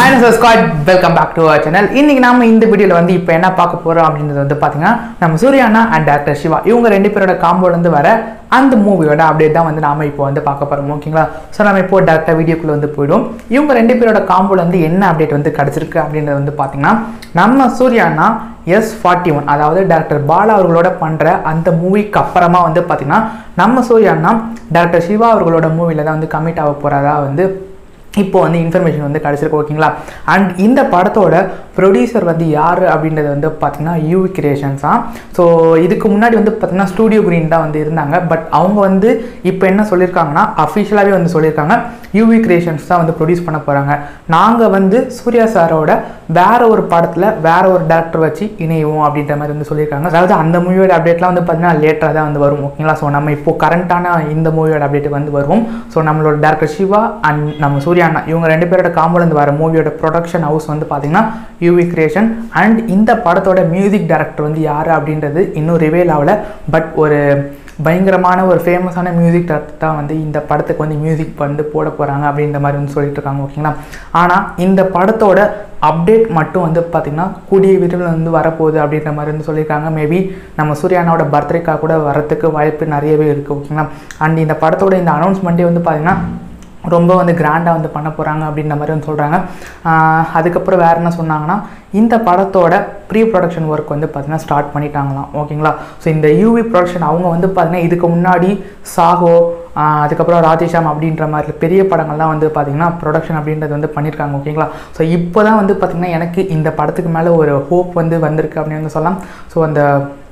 hi Scott welcome back to our channel இன்னைக்கு நாம இந்த வீடியோவில் வந்து இப்போ என்ன பார்க்க போறோம் அப்படின்றது வந்து பார்த்தீங்கன்னா நம்ம சூர்யானா அண்ட் டாக்டர் சிவா இவங்க ரெண்டு பேரோட காம்போல இருந்து வர அந்த மூவியோட அப்டேட் தான் வந்து நாம இப்போ வந்து பார்க்க போறோம் ஓகேங்களா ஸோ நம்ம இப்போ டேரக்டாக வீடியோக்குள்ள வந்து போயிடும் இவங்க ரெண்டு பேரோட காம்போல இருந்து என்ன அப்டேட் வந்து கிடைச்சிருக்கு அப்படின்றது வந்து பார்த்தீங்கன்னா நம்ம சூர்யானா எஸ் ஃபார்ட்டி ஒன் அதாவது டாக்டர் பாலா அவர்களோட பண்ணுற அந்த மூவிக்கு அப்புறமா வந்து பார்த்தீங்கன்னா நம்ம சூர்யானா டாக்டர் சிவா அவர்களோட மூவியில் தான் வந்து கமிட் ஆக போகிறதா வந்து இப்போ வந்து இன்ஃபர்மேஷன் வந்து கிடச்சிருக்கு ஓகேங்களா அண்ட் இந்த படத்தோட ப்ரொடியூசர் வந்து யார் அப்படின்றது வந்து பார்த்தீங்கன்னா யூவி கிரியேஷன்ஸ் தான் ஸோ இதுக்கு முன்னாடி வந்து பார்த்தீங்கன்னா ஸ்டூடியோ கிரீன் தான் வந்து இருந்தாங்க பட் அவங்க வந்து இப்போ என்ன சொல்லியிருக்காங்கன்னா அஃபிஷியலாகவே வந்து சொல்லியிருக்காங்க யூவி கிரியேஷன்ஸ் தான் வந்து ப்ரொடியூஸ் பண்ண போகிறாங்க நாங்கள் வந்து சூர்யா சாரோட வேற ஒரு படத்தில் வேற ஒரு டேரக்டர் வச்சு இணைவோம் அப்படின்ற மாதிரி வந்து சொல்லியிருக்காங்க அதாவது அந்த மூவியோட அப்டேட்லாம் வந்து பார்த்தீங்கன்னா லேட்டராக தான் வந்து வரும் ஓகேங்களா ஸோ நம்ம இப்போ கரண்ட்டான இந்த மூவியோட அப்டேட் வந்து வரும் ஸோ நம்மளோட டேரக்டர் சிவா அண்ட் நம்ம சூர்யா அண்ணா இவங்க ரெண்டு பேரோட காம்போலேருந்து வர மூவியோட ப்ரொடக்ஷன் ஹவுஸ் வந்து பார்த்தீங்கன்னா யூவி கிரியேஷன் அண்ட் இந்த படத்தோட மியூசிக் டைரக்டர் வந்து யார் அப்படின்றது இன்னும் ரிவேல் ஆகல பட் ஒரு பயங்கரமான ஒரு ஃபேமஸான மியூசிக் டைரக்டர் தான் வந்து இந்த படத்துக்கு வந்து மியூசிக் வந்து போட போகிறாங்க அப்படின்ற மாதிரி வந்து சொல்லிட்டு இருக்காங்க ஓகேங்களா ஆனால் இந்த படத்தோட அப்டேட் மட்டும் வந்து பார்த்திங்கன்னா கூடிய விரைவில் வந்து வரப்போகுது அப்படின்ற மாதிரி வந்து சொல்லியிருக்காங்க மேபி நம்ம சூர்யானாவோட பர்த்டேக்காக கூட வரத்துக்கு வாய்ப்பு நிறையவே இருக்குது ஓகேங்களா அண்ட் இந்த படத்தோட இந்த அனௌன்ஸ்மெண்ட்டே வந்து பார்த்திங்கன்னா ரொம்ப வந்து கிராண்டாக வந்து பண்ண போகிறாங்க அப்படின்ற மாதிரி வந்து சொல்கிறாங்க அதுக்கப்புறம் வேறு என்ன சொன்னாங்கன்னா இந்த படத்தோட ப்ரீ ப்ரொடக்ஷன் ஒர்க் வந்து பார்த்திங்கன்னா ஸ்டார்ட் பண்ணிட்டாங்களாம் ஓகேங்களா ஸோ இந்த யூவி ப்ரொடக்ஷன் அவங்க வந்து பார்த்திங்கன்னா இதுக்கு முன்னாடி சாகோ ஆஹ் அதுக்கப்புறம் ராதேஷாம் அப்படின்ற மாதிரி பெரிய படங்கள்லாம் வந்து பார்த்திங்கன்னா ப்ரொடக்ஷன் அப்படின்றது வந்து பண்ணியிருக்காங்க ஓகேங்களா ஸோ இப்போ தான் வந்து பார்த்திங்கன்னா எனக்கு இந்த படத்துக்கு மேலே ஒரு ஹோப் வந்து வந்திருக்கு அப்படின்னு வந்து சொல்லலாம் ஸோ அந்த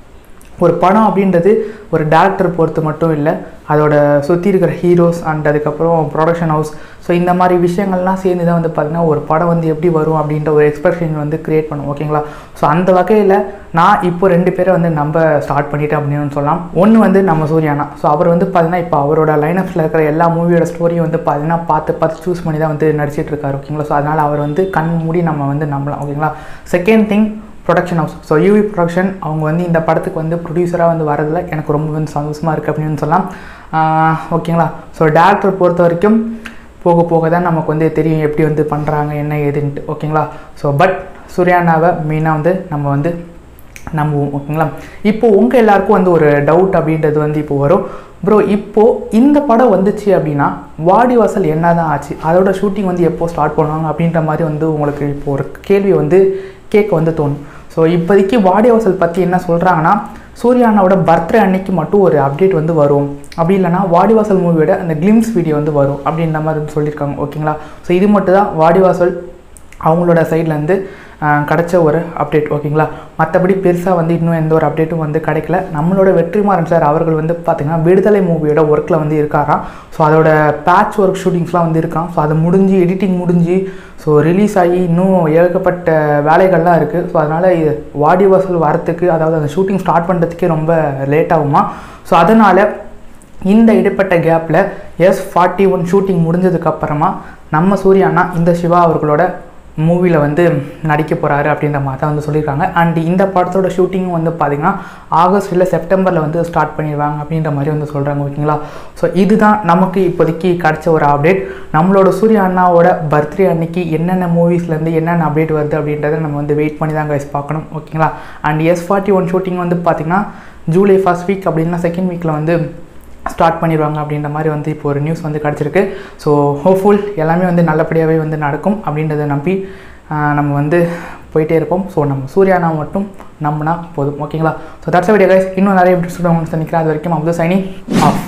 ஒரு படம் அப்படின்றது ஒரு டேரக்டர் பொறுத்து மட்டும் இல்லை அதோட சுற்றி இருக்கிற ஹீரோஸ் அண்ட் அதுக்கப்புறம் ப்ரொடக்ஷன் ஹவுஸ் ஸோ இந்த மாதிரி விஷயங்கள்லாம் சேர்ந்து தான் வந்து பார்த்திங்கன்னா ஒரு படம் வந்து எப்படி வரும் அப்படின்ற ஒரு எக்ஸ்பெக்டேஷன் வந்து க்ரியேட் பண்ணும் ஓகேங்களா ஸோ அந்த வகையில் நான் இப்போ ரெண்டு பேரை வந்து நம்ப ஸ்டார்ட் பண்ணிட்டேன் அப்படின்னு சொல்லலாம் ஒன்று வந்து நம்ம சூர்யானா ஸோ அவர் வந்து பார்த்திங்கன்னா இப்போ அவரோட லைனப்ஸில் இருக்கிற எல்லா மூவியோட ஸ்டோரியும் வந்து பார்த்திங்கன்னா பார்த்து பார்த்து சூஸ் பண்ணி தான் வந்து நடிச்சிட்டு இருக்காரு ஓகேங்களா ஸோ அதனால் அவர் வந்து கண் மூடி நம்ம வந்து நம்பலாம் ஓகேங்களா second thing production house so UV production அவங்க வந்து இந்த படத்துக்கு வந்து ப்ரொடியூசராக வந்து வரதில் எனக்கு ரொம்ப வந்து சந்தோஷமாக இருக்குது அப்படின்னு சொல்லலாம் ஆஹ் ஓகேங்களா ஸோ டேரக்டர் பொறுத்த வரைக்கும் போக போக தான் நமக்கு வந்து தெரியும் எப்படி வந்து பண்ணுறாங்க என்ன ஏதுன்ட்டு ஓகேங்களா ஸோ பட் சூர்யானாவை மெயினாக வந்து நம்ம வந்து நம்புவோம் ஓகேங்களா இப்போ உங்கள் எல்லாருக்கும் வந்து ஒரு டவுட் அப்படின்றது வந்து இப்போ வரும் ப்ரோ இப்போது இந்த படம் வந்துச்சு அப்படின்னா வாடிவாசல் என்ன தான் ஆச்சு அதோட ஷூட்டிங் வந்து எப்போ ஸ்டார்ட் பண்ணுவாங்க அப்படின்ற மாதிரி வந்து உங்களுக்கு இப்போ ஒரு கேள்வி வந்து கேட்க வந்து தோணும் ஸோ இப்போதைக்கு வாடிவாசல் பற்றி என்ன சொல்கிறாங்கன்னா சூர்யானாவோட பர்த்டே அன்னைக்கு மட்டும் ஒரு அப்டேட் வந்து வரும் அப்படி இல்லைனா வாடிவாசல் மூவியோட அந்த கிளிம்ஸ் வீடியோ வந்து வரும் அப்படின்ற மாதிரி வந்து சொல்லியிருக்காங்க ஓகேங்களா ஸோ இது மட்டும் தான் வாடிவாசல் அவங்களோட சைட்லேருந்து கிடச்ச ஒரு அப்டேட் ஓகேங்களா மற்றபடி பெருசாக வந்து இன்னும் எந்த ஒரு அப்டேட்டும் வந்து கிடைக்கல நம்மளோட வெற்றிமாறன் சார் அவர்கள் வந்து பார்த்திங்கன்னா விடுதலை மூவியோட ஒர்க்கில் வந்து இருக்காராம் ஸோ அதோட பேட்ச் ஒர்க் ஷூட்டிங்ஸ்லாம் வந்து இருக்கான் ஸோ அது முடிஞ்சு எடிட்டிங் முடிஞ்சு ஸோ ரிலீஸ் ஆகி இன்னும் ஏகப்பட்ட வேலைகள்லாம் இருக்குது ஸோ அதனால் இது வாடி வாசல் வரத்துக்கு அதாவது அந்த ஷூட்டிங் ஸ்டார்ட் பண்ணுறதுக்கே ரொம்ப லேட் ஆகுமா ஸோ அதனால் இந்த இடைப்பட்ட கேப்பில் எஸ் ஃபார்ட்டி ஒன் ஷூட்டிங் முடிஞ்சதுக்கப்புறமா நம்ம சூர்யானா இந்த சிவா அவர்களோட மூவியில் வந்து நடிக்க போகிறாரு அப்படின்ற மாதிரி தான் வந்து சொல்லியிருக்காங்க அண்ட் இந்த படத்தோட ஷூட்டிங்கும் வந்து பார்த்திங்கன்னா ஆகஸ்ட் இல்லை செப்டம்பரில் வந்து ஸ்டார்ட் பண்ணிடுவாங்க அப்படின்ற மாதிரி வந்து சொல்கிறாங்க ஓகேங்களா ஸோ இதுதான் நமக்கு இப்போதைக்கு கிடச்ச ஒரு அப்டேட் நம்மளோட சூர்யா அண்ணாவோட பர்த்டே அன்னைக்கு என்னென்ன மூவிஸ்லேருந்து என்னென்ன அப்டேட் வருது அப்படின்றத நம்ம வந்து வெயிட் பண்ணி தான் கைஸ் பார்க்கணும் ஓகேங்களா and S forty one shooting வந்து பார்த்திங்கன்னா ஜூலை ஃபர்ஸ்ட் வீக் அப்படின்னா செகண்ட் வீக்கில் வந்து ஸ்டார்ட் பண்ணிடுவாங்க அப்படின்ற மாதிரி வந்து இப்போ ஒரு நியூஸ் வந்து கிடச்சிருக்கு ஸோ ஹோப்ஃபுல் எல்லாமே வந்து நல்லபடியாகவே வந்து நடக்கும் அப்படின்றத நம்பி ஆஹ், நம்ம வந்து போயிட்டே இருப்போம் ஸோ நம்ம சூர்யானா மட்டும் நம்பினா போதும் ஓகேங்களா ஸோ தட்ஸ் வீடியோ கைஸ் இன்னும் நிறைய எபிசோட் உங்களுக்கு நிற்கிறேன் அது வரைக்கும் அப்துல் சைனி ஆஃப்